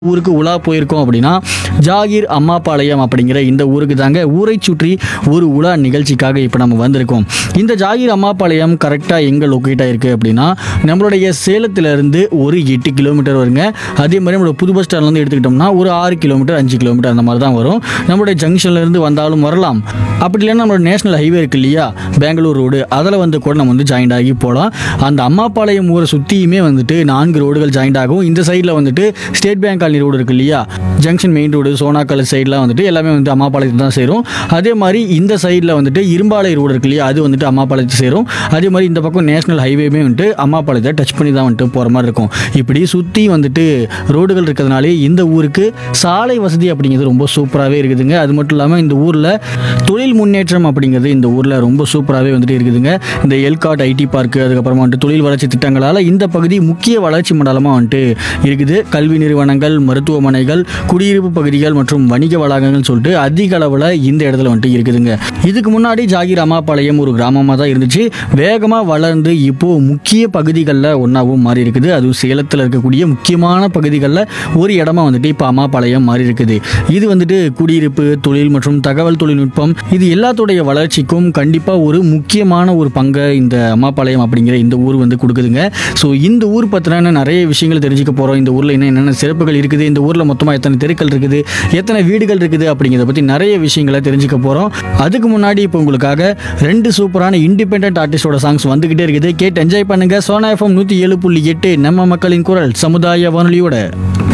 ஊருக்கு உலா போயிருக்கோம் அப்படின்னா ஜாகிர் அம்மாபாளையம் அப்படிங்கிற இந்த ஊருக்கு தாங்க ஊரை சுற்றி ஒரு உலா நிகழ்ச்சிக்காக இப்போ நம்ம வந்திருக்கோம் இந்த ஜாகிர் அம்மாபாளையம் கரெக்டாக எங்கே லொக்கேட் ஆயிருக்கு அப்படின்னா நம்மளுடைய சேலத்திலேருந்து ஒரு எட்டு கிலோமீட்டர் வருங்க அதே மாதிரி நம்மளோட புது பஸ் ஸ்டாண்ட்லேருந்து எடுத்துக்கிட்டோம்னா ஒரு ஆறு கிலோமீட்டர் அஞ்சு கிலோமீட்டர் அந்த மாதிரி தான் வரும் நம்மளுடைய ஜங்ஷன்லேருந்து வந்தாலும் வரலாம் அப்படி இல்லைன்னா நம்மளோட நேஷனல் ஹைவே இருக்கு இல்லையா பெங்களூர் ரோடு அதில் வந்து கூட நம்ம வந்து ஜாயிண்ட் ஆகி போகலாம் அந்த அம்மாபாளையம் ஊரை சுற்றியுமே வந்துட்டு நான்கு ரோடுகள் ஜாயிண்ட் ஆகும் இந்த சைடில் வந்துட்டு ஸ்டேட் பேங்க் காலனி ரோடு இருக்கு இல்லையா ஜங்ஷன் மெயின் ரோடு சோனாக்கல் சைட்லாம் வந்துட்டு எல்லாமே வந்து அம்மாபாளையத்தை தான் சேரும் அதே மாதிரி இந்த சைடில் வந்துட்டு இரும்பாலை ரோடு இருக்கு இல்லையா அது வந்துட்டு அம்மாபாளையத்தை சேரும் அதே மாதிரி இந்த பக்கம் நேஷனல் ஹைவேமே வந்துட்டு அம்மாபாளையத்தை டச் பண்ணி தான் வந்துட்டு போகிற மாதிரி இருக்கும் இப்படி சுற்றி வந்துட்டு ரோடுகள் இருக்கிறதுனாலே இந்த ஊருக்கு சாலை வசதி அப்படிங்கிறது ரொம்ப சூப்பராகவே இருக்குதுங்க அது மட்டும் இல்லாமல் இந்த ஊரில் தொழில் முன்னேற்றம் அப்படிங்கிறது இந்த ஊரில் ரொம்ப சூப்பராகவே வந்துட்டு இருக்குதுங்க இந்த எல்காட் ஐடி பார்க்கு அதுக்கப்புறமா வந்துட்டு தொழில் வளர்ச்சி திட்டங்களால் இந்த பகுதி முக்கிய வளர்ச்சி மண்டலமாக வந்துட்டு இருக்குது கல்வி நிறுவனங்கள் மருத்துவமனைகள் குடியிருப்பு பகுதிகள் மற்றும் வணிக வளாகங்கள் சொல்லிட்டு அதிக அளவில் இந்த இடத்துல வந்துட்டு இருக்குதுங்க இதுக்கு முன்னாடி ஜாகிர் அம்மாபாளையம் ஒரு கிராமமாக தான் இருந்துச்சு வேகமாக வளர்ந்து இப்போ முக்கிய பகுதிகளில் ஒன்றாவும் மாறி இருக்குது அதுவும் சேலத்தில் இருக்கக்கூடிய முக்கியமான பகுதிகளில் ஒரு இடமா வந்துட்டு இப்போ அம்மாபாளையம் மாறி இருக்குது இது வந்துட்டு குடியிருப்பு தொழில் மற்றும் தகவல் தொழில்நுட்பம் இது எல்லாத்துடைய வளர்ச்சிக்கும் கண்டிப்பாக ஒரு முக்கியமான ஒரு பங்கை இந்த அம்மாபாளையம் அப்படிங்கிற இந்த ஊர் வந்து கொடுக்குதுங்க ஸோ இந்த ஊர் பற்றின நிறைய விஷயங்கள் தெரிஞ்சுக்க போகிறோம் இந்த ஊரில் என்ன என்னென்ன சிறப்புகள் இருக்குது இந்த ஊரில் மொத்தமாக எத்தனை தெருக்கள் இருக்குது எத்தனை வீடுகள் இருக்குது அப்படிங்கிறத பற்றி நிறைய விஷயங்களை தெரிஞ்சுக்க போகிறோம் அதுக்கு முன்னாடி இப்போ உங்களுக்காக ரெண்டு சூப்பரான இண்டிபெண்ட் ஆர்டிஸ்டோட சாங்ஸ் வந்துக்கிட்டே இருக்குது கேட்டு என்ஜாய் பண்ணுங்க சோனா எஃப்எம் நூற்றி ஏழு புள்ளி எட்டு நம்ம மக்களின் குரல் சமுதாய வானொலியோட